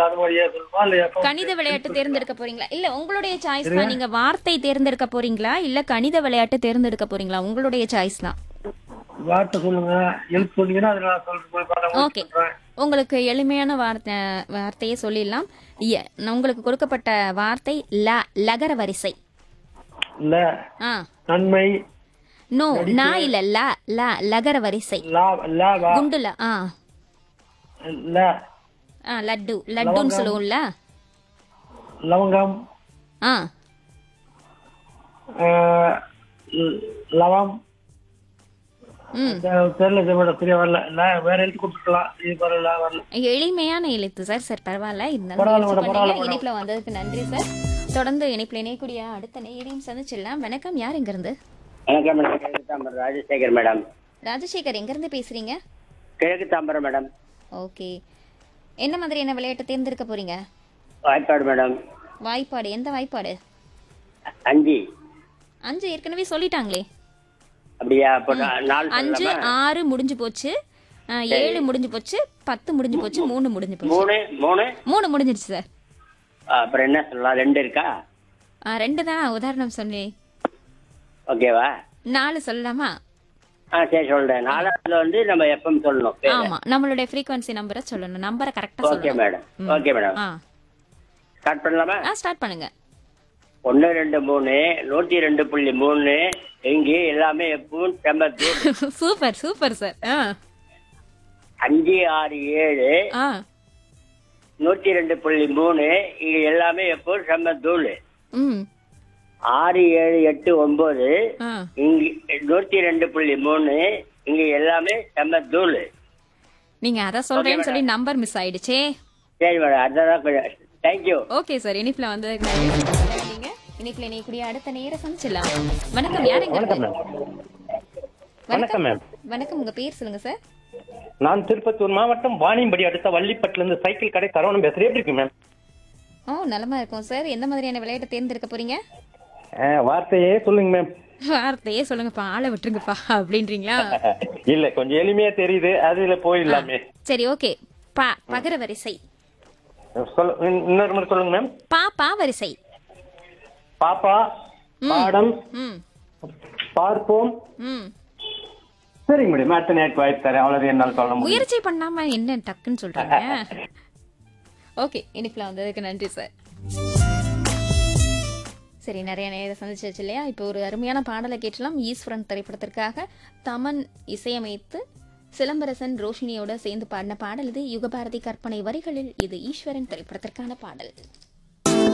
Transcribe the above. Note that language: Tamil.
இல்ல அது மாதிரியே சொல்லுமா இல்ல எப்ப கணித விளையாட்டு தேர்ந்தெடுக்க போறீங்களா இல்ல உங்களுடைய சாய்ஸ் தான் நீங்க வார்த்தை தேர்ந்தெடுக்க போறீங்களா இல்ல கணித விளையாட்டு தேர்ந்தெடுக்க போறீங்களா உங்களுடைய சாய்ஸ் தான் வார்த்தை சொல்லுங்க எழுத்து சொன்னீங்கன்னா அதை நான் சொல்றேன் பாடம் ஓகே உங்களுக்கு எளிமையான வார்த்தை வார்த்தையே சொல்லிடலாம் ய- உங்களுக்கு கொடுக்கப்பட்ட வார்த்தை ல லகர வரிசை இல்ல ஆ நன்மை நோ நான் இல்ல ல ல லகர வரிசை லா லா வா குண்டுல ஆ ல ஆ லட்டு லட்டுன்னு சொல்லுவோம்ல லவங்கம் ஆ ஆஹ், ல- லவம் ம் தெ- தெரியல இது மேடம் சரியா வரல இல்ல வேற எழுத்து கொடுத்துக்கலாம் இது வரல வரல எளிமையான எழுத்து சார் சார் பரவாயில்ல இருந்தாலும் பரவாயில்ல முயற்சி மேடம், பண்ணீங்க. பரவாயில்ல மேடம். இணைப்புல வந்ததுக்கு நன்றி சார் தொடர்ந்து இணைப்புல இணையக்கூடிய அடுத்த நேரையும் சந்திச்சிடலாம் வணக்கம் யார் எங்க இருந்து வணக்கம் மேடம் கிழக்கு தாம்பரம் ராஜசேகர் மேடம் ராஜசேகர் எங்க இருந்து பேசுறீங்க கிழக்கு தாம்பரம் மேடம் ஓகே என்ன மாதிரியான விளையாட்டு தேர்ந்தெடுக்க போறீங்க வாய்ப்பாடு மேடம் வாய்ப்பாடு எந்த வாய்ப்பாடு அஞ்சு அஞ்சு ஏற்கனவே சொல்லிட்டாங்களே அப்படியா அப்போ நா- நாலு அஞ்சு சொல்லலாமா ஆறு முடிஞ்சு போச்சு ஆ, ஏழு முடிஞ்சு போச்சு பத்து முடிஞ்சு போச்சு மூணு முடிஞ்சு போச்சு மூணு மூணு மூணு முடிஞ்சிருச்சு சார் ஆ, அப்புறம் என்ன சொல்லலாம் ரெண்டு இருக்கா ஆ, ரெண்டு தான் உதாரணம் சொன்னேன் ஓகேவா நாலு சொல்லலாமா ஆ சரி சொல்றேன் நாலாவதுல வந்து நம்ம எப்பவும் சொல்லணும் பேரு. ஆமா நம்மளுடைய ஃப்ரீக்வன்சி நம்பரை சொல்லணும் நம்பரை கரெக்டா ஓகே சொல்லணும் மேடம் ஓகே மேடம் ஆ ஸ்டார்ட் பண்ணலாமா ஆ ஸ்டார்ட் பண்ணுங்க ஒன்று ரெண்டு மூணு நூற்றி ரெண்டு புள்ளி மூணு இங்கே எல்லாமே எப்பவும் செம்ம தூள் சூப்பர் சூப்பர் சார் ஆ அஞ்சு ஆறு ஏழு ஆ நூற்றி ரெண்டு புள்ளி மூணு இங்க எல்லாமே எப்பவும் செம்ம தூள் ம் ஆறு ஏழு எட்டு ஒன்பது ஆ இங்க நூற்றி ரெண்டு புள்ளி மூணு இங்க எல்லாமே செம்ம தூள் நீங்க அத சொல்றேன்னு சொல்லி நம்பர் மிஸ் ஆயிடுச்சே சரி மேடம் அதான் கொஞ்சம் தேங்க்யூ ஓகே சார் இனிப்புல வந்ததுக்கு நன்றி இனிப்புல இணையக்கூடிய அடுத்த நேர சந்திச்சிடலாம் வணக்கம் யார் எங்க இருந்து? வணக்கம் மேம் வணக்கம் உங்க பேர் சொல்லுங்க சார் நான் திருப்பத்தூர் மாவட்டம் வாணியம்படி அடுத்த வள்ளிப்பட்டுல இருந்து சைக்கிள் கடை சரவணம் பேசுறேன் எப்படி இருக்கு மேம் ஓ நலமா இருக்கும் சார் எந்த மாதிரியான விளையாட்டை தேர்ந்தெடுக்க போறீங்க அஹ், வார்த்தையே சொல்லுங்க மேம் வார்த்தையே சொல்லுங்கப்பா ஆளை விட்டுருங்கப்பா அப்படின்றீங்களா இல்ல கொஞ்சம் எளிமையா தெரியுது அதுல போயிடலாமே சரி ஓகே பா பகர வரிசை சொல்ல இன்- இன்னொரு முறை சொல்லுங்க மேம் பா பா வரிசை பாப்பா பாடம் ம் பார்ப்போம் ம் சரிங்க மேடம் அடுத்த நேரத்துக்கு வாய்ப்பு தரேன் அவ்வளவு என்னால சொல்ல முடியும் முயற்சி பண்ணாம என்ன டக்குன்னு சொல்றீங்க ஓகே இனிப்புல வந்ததுக்கு நன்றி சார் சரி நிறைய நேரம் சந்திச்சாச்சு இல்லையா இப்போ ஒரு அருமையான பாடலை கேட்டலாம் ஈஸ்வரன் திரைப்படத்திற்காக தமன் இசையமைத்து சிலம்பரசன் ரோஷினியோட சேர்ந்து பாடின பாடல் இது யுகபாரதி கற்பனை வரிகளில் இது ஈஸ்வரன் திரைப்படத்திற்கான பாடல்